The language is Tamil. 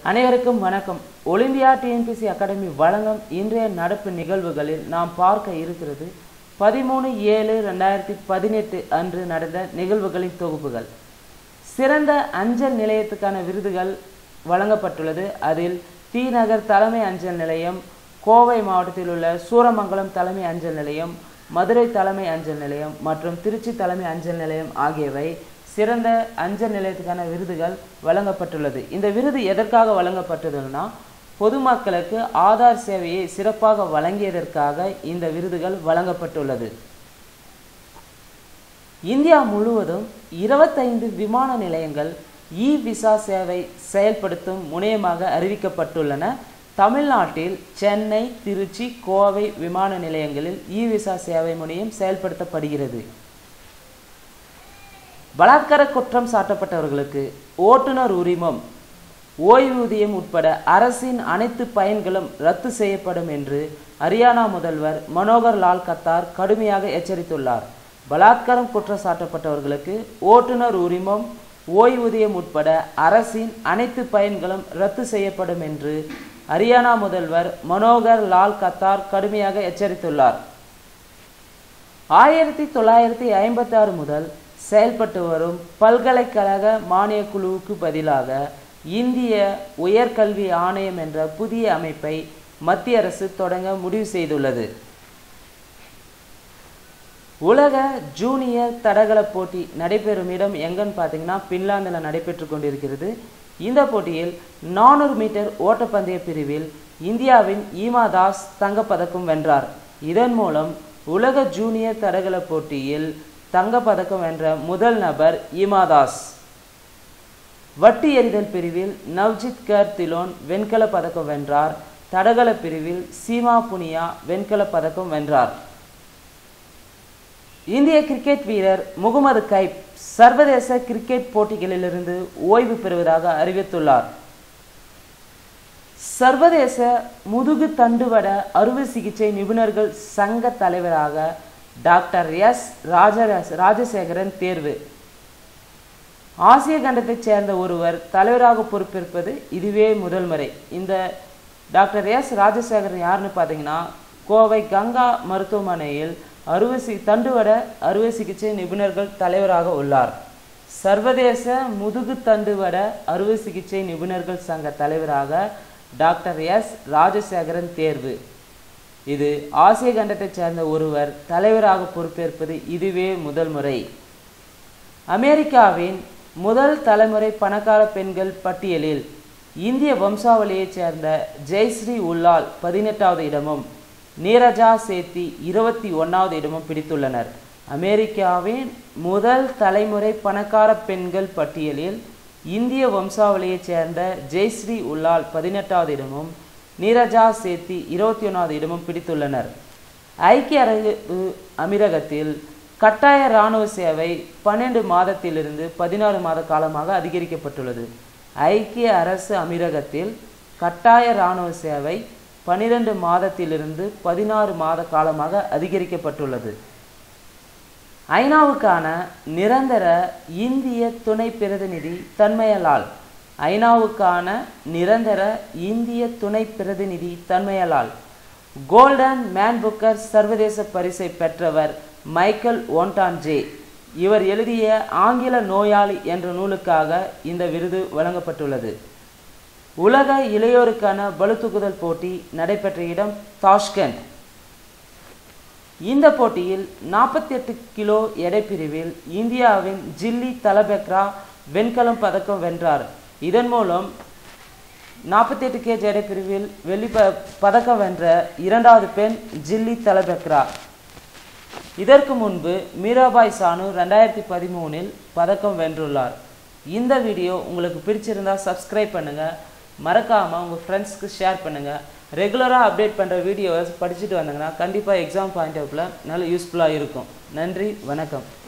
அனைவருக்கும் வணக்கம் ஒலிம்பியா டிஎன்பிசி அகாடமி வழங்கும் இன்றைய நடப்பு நிகழ்வுகளில் நாம் பார்க்க இருக்கிறது பதிமூணு ஏழு ரெண்டாயிரத்தி பதினெட்டு அன்று நடந்த நிகழ்வுகளின் தொகுப்புகள் சிறந்த அஞ்சல் நிலையத்துக்கான விருதுகள் வழங்கப்பட்டுள்ளது அதில் தி நகர் தலைமை அஞ்சல் நிலையம் கோவை மாவட்டத்தில் உள்ள சூரமங்கலம் தலைமை அஞ்சல் நிலையம் மதுரை தலைமை அஞ்சல் நிலையம் மற்றும் திருச்சி தலைமை அஞ்சல் நிலையம் ஆகியவை சிறந்த அஞ்சல் நிலையத்துக்கான விருதுகள் வழங்கப்பட்டுள்ளது இந்த விருது எதற்காக வழங்கப்பட்டதுன்னா பொதுமக்களுக்கு ஆதார் சேவையை சிறப்பாக வழங்கியதற்காக இந்த விருதுகள் வழங்கப்பட்டுள்ளது இந்தியா முழுவதும் இருபத்தைந்து விமான நிலையங்கள் இ விசா சேவை செயல்படுத்தும் முனையமாக அறிவிக்கப்பட்டுள்ளன தமிழ்நாட்டில் சென்னை திருச்சி கோவை விமான நிலையங்களில் இ விசா சேவை முனையம் செயல்படுத்தப்படுகிறது பலாத்கார குற்றம் சாட்டப்பட்டவர்களுக்கு ஓட்டுநர் உரிமம் ஓய்வூதியம் உட்பட அரசின் அனைத்து பயன்களும் ரத்து செய்யப்படும் என்று ஹரியானா முதல்வர் மனோகர் லால் கத்தார் கடுமையாக எச்சரித்துள்ளார் பலாத்காரம் குற்றம் சாட்டப்பட்டவர்களுக்கு ஓட்டுநர் உரிமம் ஓய்வூதியம் உட்பட அரசின் அனைத்து பயன்களும் ரத்து செய்யப்படும் என்று ஹரியானா முதல்வர் மனோகர் லால் கத்தார் கடுமையாக எச்சரித்துள்ளார் ஆயிரத்தி தொள்ளாயிரத்தி ஐம்பத்தி ஆறு முதல் செயல்பட்டு வரும் பல்கலைக்கழக மானிய குழுவுக்கு பதிலாக இந்திய உயர்கல்வி ஆணையம் என்ற புதிய அமைப்பை மத்திய அரசு தொடங்க முடிவு செய்துள்ளது உலக ஜூனியர் தடகள போட்டி நடைபெறும் இடம் எங்கன்னு பார்த்தீங்கன்னா பின்லாந்தில் நடைபெற்று கொண்டிருக்கிறது இந்த போட்டியில் நானூறு மீட்டர் ஓட்டப்பந்தய பிரிவில் இந்தியாவின் ஈமா தாஸ் தங்கப்பதக்கம் வென்றார் இதன் மூலம் உலக ஜூனியர் தடகள போட்டியில் தங்கப்பதக்கம் வென்ற முதல் நபர் ஈமா தாஸ் வட்டி எறிதல் பிரிவில் நவ்ஜித் கர் திலோன் வெண்கல பதக்கம் வென்றார் தடகள பிரிவில் சீமா புனியா வெண்கல பதக்கம் வென்றார் இந்திய கிரிக்கெட் வீரர் முகமது கைப் சர்வதேச கிரிக்கெட் போட்டிகளிலிருந்து ஓய்வு பெறுவதாக அறிவித்துள்ளார் சர்வதேச முதுகு தண்டுவட அறுவை சிகிச்சை நிபுணர்கள் சங்க தலைவராக டாக்டர் எஸ் ராஜ ராஜசேகரன் தேர்வு ஆசிய கண்டத்தைச் சேர்ந்த ஒருவர் தலைவராக பொறுப்பேற்பது இதுவே முதல் முறை இந்த டாக்டர் எஸ் ராஜசேகரன் யாருன்னு பார்த்தீங்கன்னா கோவை கங்கா மருத்துவமனையில் அறுவை சி தண்டுவட அறுவை சிகிச்சை நிபுணர்கள் தலைவராக உள்ளார் சர்வதேச முதுகு தண்டுவட அறுவை சிகிச்சை நிபுணர்கள் சங்க தலைவராக டாக்டர் எஸ் ராஜசேகரன் தேர்வு இது ஆசிய கண்டத்தைச் சேர்ந்த ஒருவர் தலைவராக பொறுப்பேற்பது இதுவே முதல் முறை அமெரிக்காவின் முதல் தலைமுறை பணக்கார பெண்கள் பட்டியலில் இந்திய வம்சாவளியைச் சேர்ந்த ஜெய்ஸ்ரீ உல்லால் பதினெட்டாவது இடமும் நீரஜா சேத்தி இருபத்தி ஒன்றாவது இடமும் பிடித்துள்ளனர் அமெரிக்காவின் முதல் தலைமுறை பணக்கார பெண்கள் பட்டியலில் இந்திய வம்சாவளியைச் சேர்ந்த ஜெய்ஸ்ரீ உல்லால் பதினெட்டாவது இடமும் நீரஜா சேத்தி இருபத்தி ஒன்றாவது இடமும் பிடித்துள்ளனர் ஐக்கிய அரபு அமீரகத்தில் கட்டாய இராணுவ சேவை பன்னெண்டு மாதத்திலிருந்து பதினாறு மாத காலமாக அதிகரிக்கப்பட்டுள்ளது ஐக்கிய அரசு அமீரகத்தில் கட்டாய இராணுவ சேவை பனிரெண்டு மாதத்திலிருந்து பதினாறு மாத காலமாக அதிகரிக்கப்பட்டுள்ளது ஐநாவுக்கான நிரந்தர இந்திய துணை பிரதிநிதி தன்மையலால் ஐநாவுக்கான நிரந்தர இந்திய துணை பிரதிநிதி தன்மையலால் கோல்டன் மேன் புக்கர் சர்வதேச பரிசை பெற்றவர் மைக்கேல் ஓன்டான்ஜே இவர் எழுதிய ஆங்கில நோயாளி என்ற நூலுக்காக இந்த விருது வழங்கப்பட்டுள்ளது உலக இளையோருக்கான பளுதூக்குதல் போட்டி நடைபெற்ற இடம் தாஷ்கண்ட் இந்த போட்டியில் நாற்பத்தி எட்டு கிலோ எடைப்பிரிவில் இந்தியாவின் ஜில்லி தலபெக்ரா வெண்கலம் பதக்கம் வென்றார் இதன் மூலம் நாற்பத்தி எட்டு கேஜ் எடைப்பிரிவில் வெள்ளி ப பதக்கம் வென்ற இரண்டாவது பெண் ஜில்லி தலபெக்ரா இதற்கு முன்பு மீராபாய் சானு ரெண்டாயிரத்தி பதிமூணில் பதக்கம் வென்றுள்ளார் இந்த வீடியோ உங்களுக்கு பிடிச்சிருந்தா சப்ஸ்கிரைப் பண்ணுங்கள் மறக்காமல் உங்கள் ஃப்ரெண்ட்ஸ்க்கு ஷேர் பண்ணுங்கள் ரெகுலராக அப்டேட் பண்ணுற வீடியோவை படிச்சுட்டு வந்தீங்கன்னா கண்டிப்பாக எக்ஸாம் பாயிண்ட் ஆஃப்ல நல்ல யூஸ்ஃபுல்லாக இருக்கும் நன்றி வணக்கம்